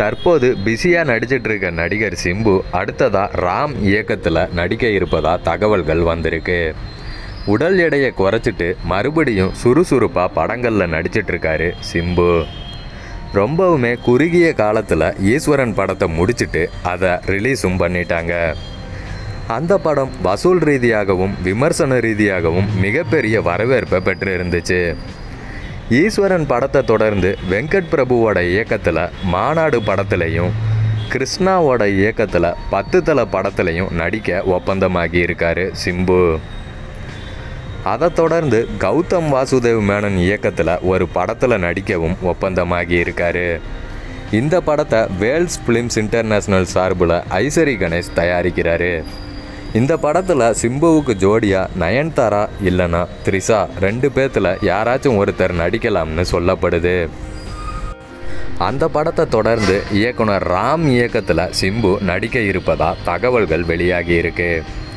தற்போது பிஸியாக நடிச்சிட்டு இருக்க நடிகர் சிம்பு அடுத்ததாக ராம் இயக்கத்தில் நடிக்க இருப்பதா தகவல்கள் வந்திருக்கு உடல் எடையை குறைச்சிட்டு மறுபடியும் சுறுசுறுப்பாக படங்களில் நடிச்சிட்டு இருக்காரு சிம்பு ரொம்பவுமே குறுகிய காலத்தில் ஈஸ்வரன் படத்தை முடிச்சிட்டு அதை ரிலீஸும் பண்ணிட்டாங்க அந்த படம் வசூல் ரீதியாகவும் விமர்சன ரீதியாகவும் மிகப்பெரிய வரவேற்பை பெற்று இருந்துச்சு ஈஸ்வரன் படத்தை தொடர்ந்து வெங்கட் பிரபுவோட இயக்கத்தில் மாநாடு படத்துலையும் கிருஷ்ணாவோட இயக்கத்தில் பத்து தல படத்துலையும் நடிக்க ஒப்பந்தமாகி இருக்காரு சிம்பு அதை தொடர்ந்து கௌதம் வாசுதேவ் மேனன் இயக்கத்தில் ஒரு படத்தில் நடிக்கவும் ஒப்பந்தமாகி இருக்காரு இந்த படத்தை வேல்ஸ் ஃபிலிம்ஸ் இன்டர்நேஷ்னல் சார்பில் ஐசரி கணேஷ் தயாரிக்கிறாரு இந்த படத்தில் சிம்புவுக்கு ஜோடியாக நயன்தாரா இல்லைன்னா த்ரிஷா ரெண்டு பேர்த்தில் யாராச்சும் ஒருத்தர் நடிக்கலாம்னு சொல்லப்படுது அந்த படத்தை தொடர்ந்து இயக்குனர் ராம் இயக்கத்தில் சிம்பு நடிக்க இருப்பதா தகவல்கள் வெளியாகி இருக்கு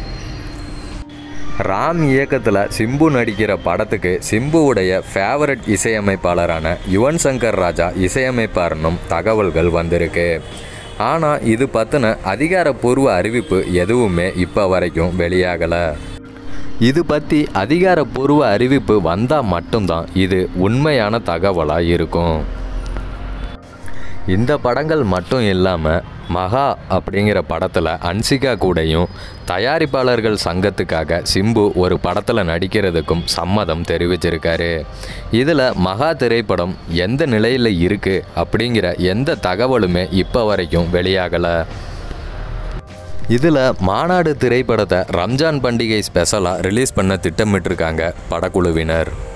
ராம் இயக்கத்தில் சிம்பு நடிக்கிற படத்துக்கு சிம்புவுடைய ஃபேவரட் இசையமைப்பாளரான யுவன் சங்கர் ராஜா இசையமைப்பார்னும் தகவல்கள் வந்திருக்கு ஆனால் இது பற்றின அதிகாரப்பூர்வ அறிவிப்பு எதுவுமே இப்போ வரைக்கும் வெளியாகலை இது பற்றி அதிகாரப்பூர்வ அறிவிப்பு வந்தால் மட்டும்தான் இது உண்மையான தகவலாக இருக்கும் இந்த படங்கள் மட்டும் இல்லாமல் மகா அப்படிங்கிற படத்தில் அன்சிகா கூடயும் தயாரிப்பாளர்கள் சங்கத்துக்காக சிம்பு ஒரு படத்தில் நடிக்கிறதுக்கும் சம்மதம் தெரிவிச்சிருக்காரு இதில் மகா திரைப்படம் எந்த நிலையில் இருக்குது அப்படிங்கிற எந்த தகவலுமே இப்போ வரைக்கும் வெளியாகலை இதில் மாநாடு திரைப்படத்தை ரம்ஜான் பண்டிகை ஸ்பெஷலாக ரிலீஸ் பண்ண திட்டமிட்டிருக்காங்க படக்குழுவினர்